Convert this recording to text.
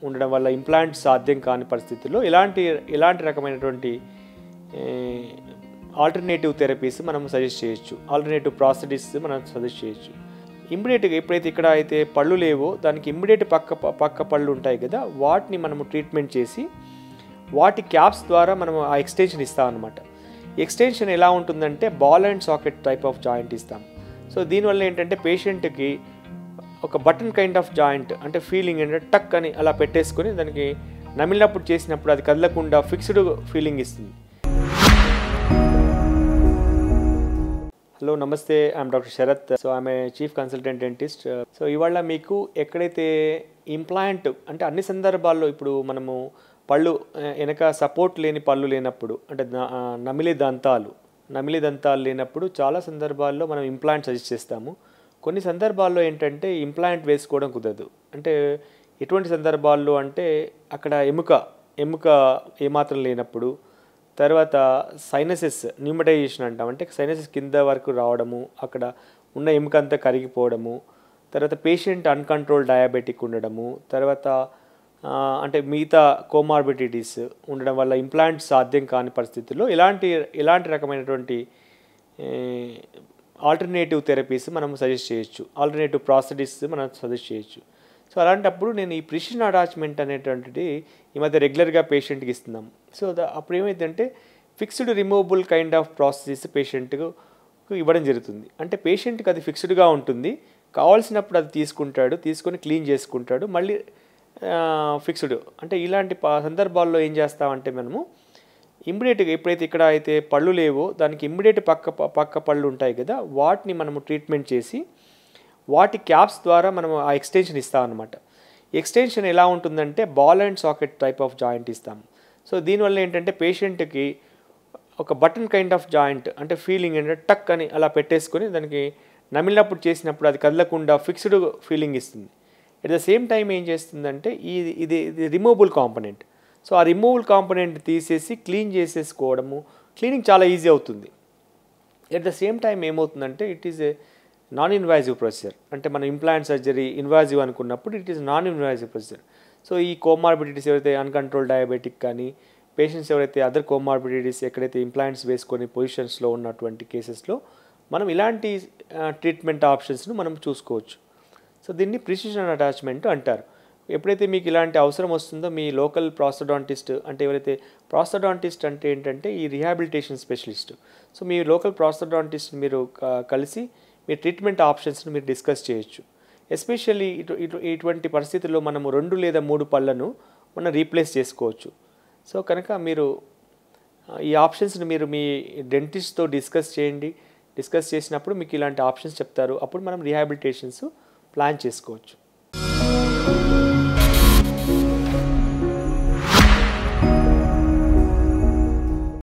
ఉండడం వల్ల ఇంప్లాంట్ సాధ్యం కాని పరిస్థితుల్లో ఇలాంటి ఇలాంటి రకమైనటువంటి ఆల్టర్నేటివ్ థెరపీస్ మనం సజెస్ట్ చేయొచ్చు ఆల్టర్నేటివ్ ప్రాసెటిస్ మనం సజెస్ట్ చేయొచ్చు ఇమ్మీడియట్గా ఎప్పుడైతే ఇక్కడ అయితే పళ్ళు లేవో దానికి ఇమ్మీడియట్ పక్క పక్క పళ్ళు ఉంటాయి కదా వాటిని మనము ట్రీట్మెంట్ చేసి వాటి క్యాప్స్ ద్వారా మనం ఆ ఎక్స్టెన్షన్ ఇస్తాం అనమాట ఎక్స్టెన్షన్ ఎలా ఉంటుందంటే ball and socket type of joint ఇస్తాం సో దీనివల్ల ఏంటంటే పేషెంట్కి ఒక బటన్ కైండ్ ఆఫ్ జాయింట్ అంటే ఫీలింగ్ ఏంటంటే టక్ అని అలా పెట్టేసుకొని దానికి నమిలినప్పుడు చేసినప్పుడు అది కదలకుండా ఫిక్స్డ్ ఫీలింగ్ ఇస్తుంది హలో నమస్తే ఐఎమ్ డాక్టర్ శరత్ సో ఆమె చీఫ్ కన్సల్టెంట్ డెంటిస్ట్ సో ఇవాళ మీకు ఎక్కడైతే ఇంప్లాంట్ అంటే అన్ని సందర్భాల్లో ఇప్పుడు మనము పళ్ళు ఆ, వెనక సపోర్ట్ లేని పళ్ళు లేనప్పుడు అంటే న- ఆ, నమిలి దంతాలు నమిలి దంతాలు లేనప్పుడు చాలా సందర్భాల్లో మనం ఇంప్లాంట్ సజెస్ట్ చేస్తాము కొన్ని సందర్భాల్లో ఏంటంటే ఇంప్లాంట్ వేసుకోవడం కుదరదు అంటే ఎటువంటి సందర్భాల్లో అంటే అక్కడ ఎముక ఎముక ఏమాత్రం లేనప్పుడు తర్వాత సైనసెస్ న్యూమటైజేషన్ అంటాం అంటే సైనసెస్ కింద వరకు రావడము అక్కడ ఉన్న ఎముక అంతా కరిగిపోవడము తర్వాత పేషెంట్ అన్కంట్రోల్ డయాబెటిక్ ఉండడము తర్వాత ఆ, అంటే మిగతా కోమార్బిడిటీస్ ఉండడం వల్ల ఇంప్లాంట్ సాధ్యం కాని పరిస్థితుల్లో ఇలాంటి ఇలాంటి రకమైనటువంటి ఆల్టర్నేటివ్ థెరపీస్ మనం సజెస్ట్ చేయొచ్చు ఆల్టర్నేటివ్ ప్రాసెటిస్ మనం సజెస్ట్ చేయొచ్చు సో అలాంటప్పుడు నేను ఈ ప్రిషన్ అటాచ్మెంట్ అనేటువంటిది ఈ మధ్య రెగ్యులర్గా పేషెంట్కి ఇస్తున్నాం సో ద అప్పుడు ఏమైందంటే fixed removable kind of process పేషెంట్కు ఇవ్వడం జరుగుతుంది అంటే పేషెంట్కి అది ఫిక్స్డ్గా ఉంటుంది కావాల్సినప్పుడు అది తీసుకుంటాడు తీసుకొని క్లీన్ చేసుకుంటాడు మళ్ళీ ఫిక్స్డ్ అంటే ఇలాంటి ప- సందర్భాల్లో ఏం చేస్తామంటే మనము ఇమ్మీడియట్గా ఎప్పుడైతే ఇక్కడ అయితే పళ్ళు లేవో దానికి ఇమ్మీడియట్ పక్క పక్క పళ్ళు ఉంటాయి కదా వాటిని మనము ట్రీట్మెంట్ చేసి వాటి క్యాప్స్ ద్వారా మనం ఆ ఎక్స్టెన్షన్ ఇస్తాం అనమాట ఎక్స్టెన్షన్ ఎలా ఉంటుందంటే ball and socket type of joint ఇస్తాం సో దీనివల్ల ఏంటంటే పేషెంట్కి ఒక బటన్ కైండ్ ఆఫ్ జాయింట్ అంటే ఫీలింగ్ ఏంటంటే టక్ అని అలా పెట్టేసుకొని దానికి నమిలినప్పుడు చేసినప్పుడు అది కదలకుండా ఫిక్స్డ్ ఫీలింగ్ ఇస్తుంది ఎట్ ద సేమ్ టైం ఏం చేస్తుందంటే ఈ ఇది ఇది రిమూవబుల్ కాంపనెంట్ సో ఆ రిమూవబుల్ కాంపనెంట్ తీసేసి క్లీన్ చేసేసుకోవడము క్లీనింగ్ చాలా ఈజీ అవుతుంది ఎట్ ద సేమ్ టైం ఏమవుతుందంటే it is a non invasive procedure అంటే మనం ఇంప్లాంట్ సర్జరీ ఇన్వాజివ్ అనుకున్నప్పుడు it is non invasive procedure so ఈ కోమార్బిడిటీస్ ఎవరైతే అన్కంట్రోల్ డయాబెటిక్ కానీ పేషెంట్స్ ఎవరైతే అదర్ కోమార్బిడిటీస్ ఎక్కడైతే ఇంప్లాంట్స్ వేసుకొని పొజిషన్స్లో ఉన్నటువంటి కేసెస్లో మనం ఇలాంటి ట్రీట్మెంట్ ఆప్షన్స్ను మనం చూసుకోవచ్చు సో దీన్ని ప్రిసిషన్ అటాచ్మెంట్ అంటారు ఎప్పుడైతే మీకు ఇలాంటి అవసరం వస్తుందో మీ లోకల్ ప్రాస్టడాంటిస్ట్ అంటే ఎవరైతే ప్రాస్టడాంటిస్ట్ అంటే ఏంటంటే ఈ రిహాబిలిటేషన్ స్పెషలిస్ట్ సో మీ లోకల్ ప్రాస్టడాంటిస్ట్ మీరు క- కలిసి మీ ట్రీట్మెంట్ ఆప్షన్స్ని మీరు డిస్కస్ చేయొచ్చు ఎస్పెషల్లీ ఇటు ఇటు ఇటువంటి పరిస్థితుల్లో మనము రెండు లేదా మూడు పళ్ళను మనం రీప్లేస్ చేసుకోవచ్చు సో కనుక మీరు ఆ, ఈ ఆప్షన్స్ని మీరు మీ డెంటిస్ట్తో డిస్కస్ చేయండి డిస్కస్ చేసినప్పుడు మీకు ఇలాంటి ఆప్షన్స్ చెప్తారు అప్పుడు మనం రీహాబిలిటేషన్స్ ప్లాన్ చేసుకోవచ్చు